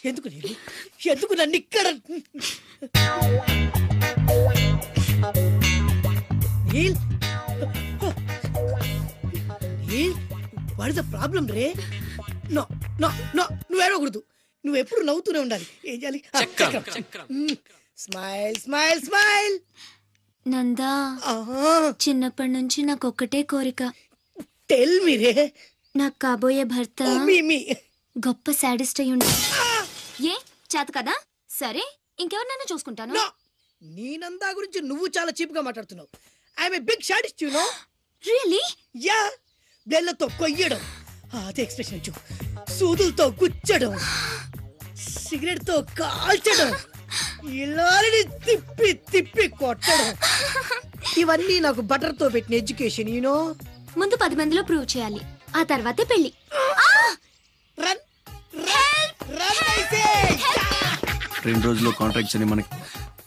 ఎందుకు నేను ఎందుకు నన్ను ఇక్కడ Neel Neel what is the problem రే నో నో నో నువ్వు ఏడవకూడదు నువ్వు ఎప్పుడు నవ్వుతూనే ఉండాలి ఏం చేయాలి స్మైల్ స్మైల్ స్మైల్ నందా చిన్నప్పటి నుంచి నాకు ఒక్కటే కోరిక టెల్ మీ రే నాకు కాబోయే భర్త మీ మీ గొప్ప సాడిస్ట్ అయి ఉండాలి ఏ చేత కదా సరే ఇంకెవరినైనా చూసుకుంటాను నో నీ నందా గురించి నువ్వు చాలా చీప్ గా మాట్లాడుతున్నావు I'm a big sadist you know really yeah బ్లేడ్లతో కొయ్యడం ఆ, అదే ఎక్స్ప్రెషన్ ఇచ్చు సూదులతో గుచ్చడం సిగరెట్ తో కాల్చడం ఇలాని తిప్పి తిప్పి కొట్టడం ఇవన్నీ నాకు బటర్ తో పెట్టిన ఎడ్యుకేషన్ యూనో ముందు పది మందిలో ప్రూవ్ చేయాలి ఆ తర్వాతే పెళ్లి రన్ రన్ రన్ అయితే రెండు రోజుల్లో కాంట్రాక్ట్స్ అని మనకి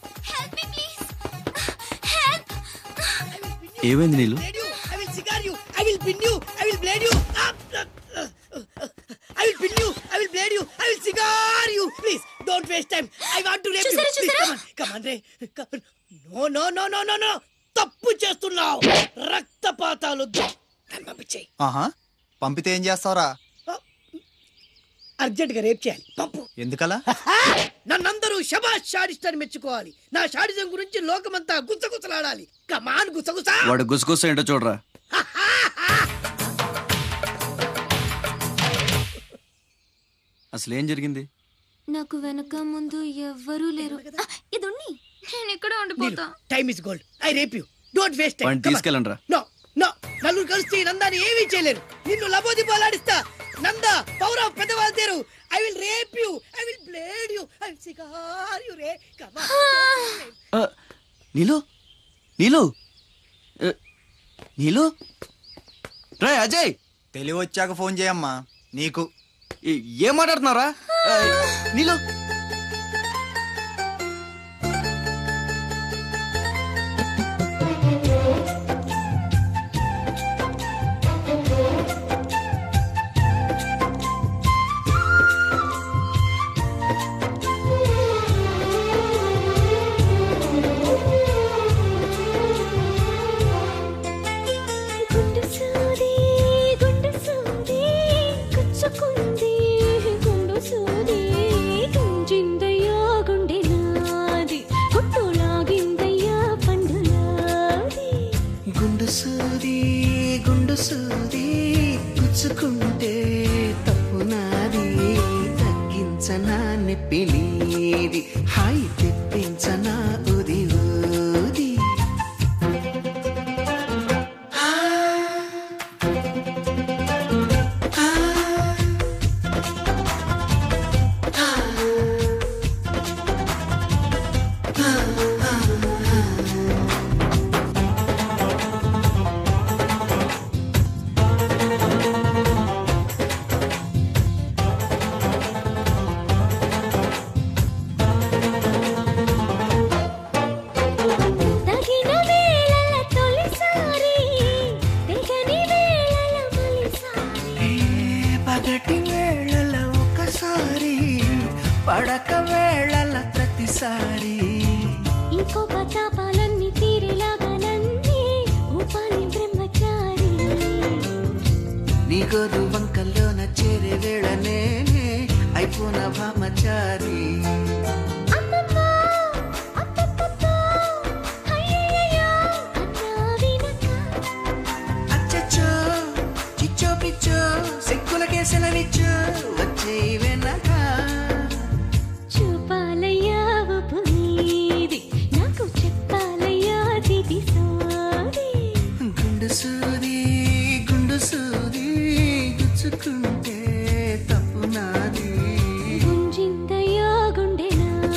ఏమైంది నీళ్ళు I will cigar you. I will pin you. I will blade you. Ah, ah, ah, ah. I will pin you. I will blade you. I will cigar you. Please don't waste time. I want to rape you. చూసారా, Please చూసారా? come on. Come on, Ray. Come on. No, no, no, no, no, no. తప్పు చేస్తున్నావు రక్తపాతాలు నన్ను పంపించేయి ఆహా పంపితే ఏం చేస్తావురా urgent గా రేప్ చేయాలి పంపు ఎందుకలా నన్నందరూ శబాష్ షాడిస్ట్ అని మెచ్చుకోవాలి నా షాడిజం గురించి లోకమంతా గుసగుసలాడాలి కమాన్ గుసగుసా వాడు గుసగుస ఏంటో చూడరా అసలు ఏం జరిగింది నాకు వెనక ముందు ఎవ్వరూ లేరు ఆ, ఇది ఉన్ని నేను ఇక్కడ ఉండిపోతా time is gold I rape you don't waste వాడిని తీసుకెళ్ళండి రా నో నో నలుగురు కలిసి ఈ నందాన్ని ఏమీ చేయలేరు నిన్ను లబోది పోలాడిస్తా నంద పౌరవ్ పెద్దవాళ్ళు తేరు I will rape you I will blade you I will cigar you రే కమ్ ఆ, నీలు నీలు ఆ, నీలు రే అజయ్ తెలివి వచ్చాక ఫోన్ చేయమ్మా నీకు ఏ- ఏం మాట్లాడుతున్నారా ఆ, నీలు గుండు సూది గుండు సూది గుచ్చుకుంది గుండు సూది గుంజిందయ్యా గుండె నాది గుట్టు లాగిందయ్యా పండులాది గుండు సూది గుండు సూది గుచ్చుకుంటే తప్పు నాది తగ్గించనా నొప్పి నీది హాయి తెప్పించనా ఉది ఊది తగిన వేళల తొలిసారి తెగని వేళల మలిసారి పగటి వేళల ఒకసారి పడక వేళల ప్రతిసారి ఇంకో పతాపాలన్నీ తీరేలాగా నన్నే ఊపాలి బ్రహ్మచారి నీగోరు వంకల్లోన చేరే వేళ నేనే అయిపోన భామచారి అమ్మమ్మ, అప్పప్పప్పా, అయ్యయ్యయ్యో, అన్నా వినక. అచ్చచ్చో చిచ్చో పిచ్చో సిక్కులకే సెలవిచ్చో వచ్చే వెనక చూపాలయ్యా ఒప్పు నీది, నాకు చెప్పాలయ్యా తిది సోది. గుండు సూది గుండు సూది గుచ్చుకుంటే తప్పు నాది గుంజిందయ్యా గుండె నాది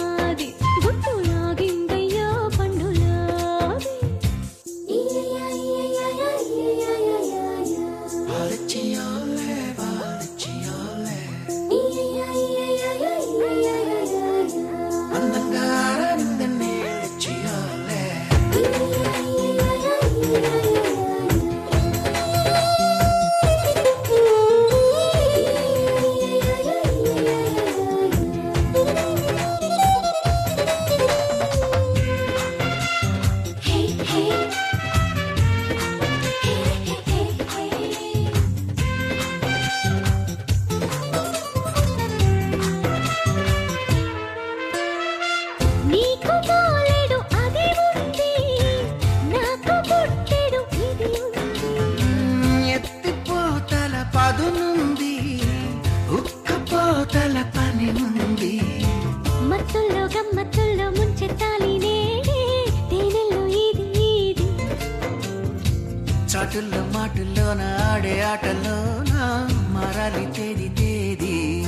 మాటుల్లో మాటుల్లోన ఆడే ఆటల్లోన మారాలి తేది తేది